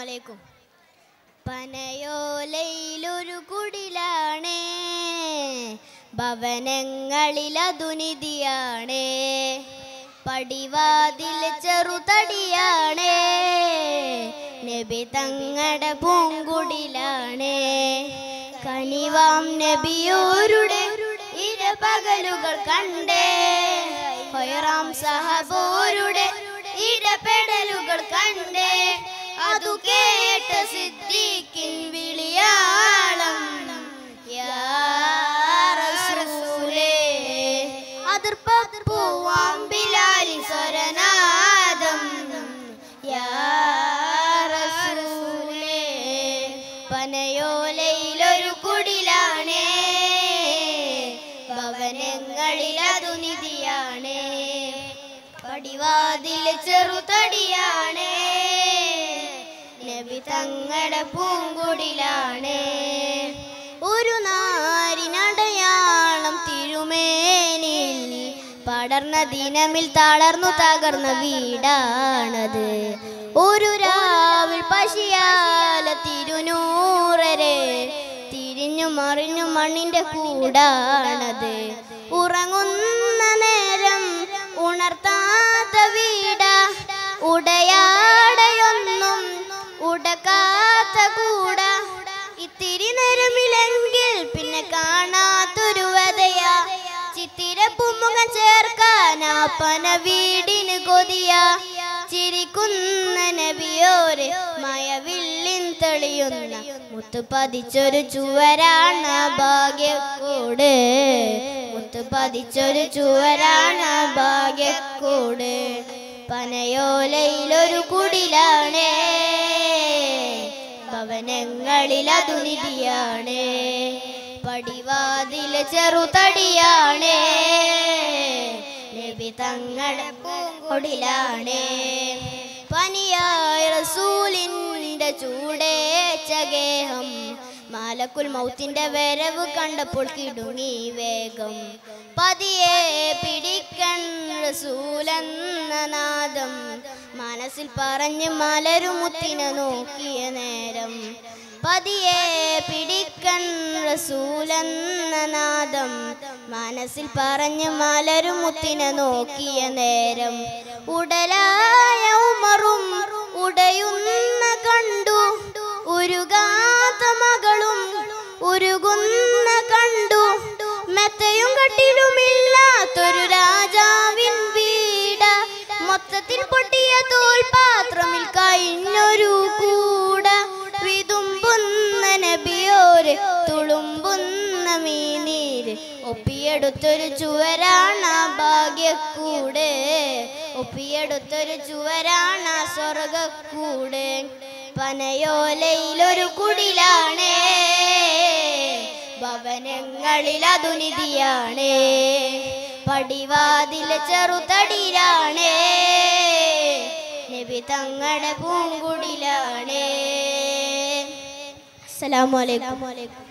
അലൈക്കും പനയോലയിലൊരു കുടിലാണ് ഭവനങ്ങളിലതുനിധിയാണ് പടിവാതിൽ ചെറുതടിയാണ് നബി തങ്ങടെ പൂങ്കുടിലാണ് കനിവാം നബിയോരുടെ ഇരപകലുകൾ കണ്ടേ ഹൊയറാം സഹബോരുടെ ഇടപെടലുകൾ കണ്ടേ അതു കേട്ട സിദ്ദീഖിൻ വിളിയാളം യാ റസൂലേ അതിർപ്പൂവാം ബിലാലി സ്വരനാദം യാ റസൂലേ പനയോലയിലൊരു കുടിലാണേ ഭവനങ്ങളിലതു നിധിയാണ് പടിവാതില് ചെറുതടിയാണ് നബി തങ്ങളുടെ പൂങ്കുടിലാണ് ഒരു നാരിനടയാളം തിരുമേനിൽ പടർന്ന ദിനമിൽ തളർന്നു തകർന്ന വീടാണത് ഒരു രാവിൽ പശിയാല തിരുനൂറരെ തിരിഞ്ഞു മറിഞ്ഞു മണ്ണിന്റെ കൂടാണത് ഉറങ്ങുന്ന നേരം ഉണർത്താത്ത വീട ഉടയാടയൊന്നും ഉടക്കാത്ത കൂട ഇത്തിരി നേരമില്ലെങ്കിൽ പിന്നെ കാണാത്തൊരു വതയ ചിത്തിരപ്പുമുഖം ചേർക്കാനാപ്പന വീടിന് കൊതിയ ചിരിക്കുന്ന നബിയോര് മയവില്ലിൻ തെളിയുന്ന മുത്തു പതിച്ചൊരു ചുവരാണ് ഭാഗ്യക്കൂട് മുത്തു പതിച്ചൊരു ചുവരാണ് ഭാഗ്യക്കൂട് പനയോലയിലൊരു കുടിലാണ് ഭവനങ്ങളിലതു നിധിയാണ് പടിവാതില് ചെറുതടിയാണ് നബി തങ്ങളുടെ പൂങ്കൊടിലാണ് പനിയായ റസൂലിന്റെ ചൂടേച്ച ഗേഹം മാലക്കുൽ മൗത്തിന്റെ വരവ് കണ്ടപ്പോൾ കിടുങ്ങി വേഗം പതിയെ പിടിക്കൺ റസൂലെന്ന നാദം മനസ്സിൽ പറഞ്ഞ് മലരുമുത്തിനെ നോക്കിയ നേരം പതിയെ പിടിക്കൺ റസൂലെന്ന നാദം മനസ്സിൽ പറഞ്ഞ് മലരുമുത്തിനെ നോക്കിയ നേരം ഉടലായ ഉമറും ഉടയുന്ന കണ്ടു ഉരുകാത്ത മകളും ഉരുകുന്ന കണ്ടു മെത്തയും കട്ടിലുമില്ലാത്തൊരു രാജാവിൻ വീട മൊത്തത്തിൽ പൊട്ടിയ തോൽപാത്രമിൽ കഴിഞ്ഞൊരു കൂട വിതുമ്പുന്ന നബിയോര് തുളുമ്പുന്ന മീനീര് ഒപ്പിയെടുത്തൊരു ചുവരാണ ഭാഗ്യക്കൂട് ഒപ്പിയെടുത്തൊരു ചുവരാണ സ്വർഗക്കൂട് പനയോലയിലൊരു കുടിലാണ് ഭവനങ്ങളിലതു നിധിയാണ് പടിവാതിൽ ചെറുതടിയിലാണ് നബി തങ്ങളുടെ പൂങ്കുടിലാണ് അസ്സലാമു അലൈക്കും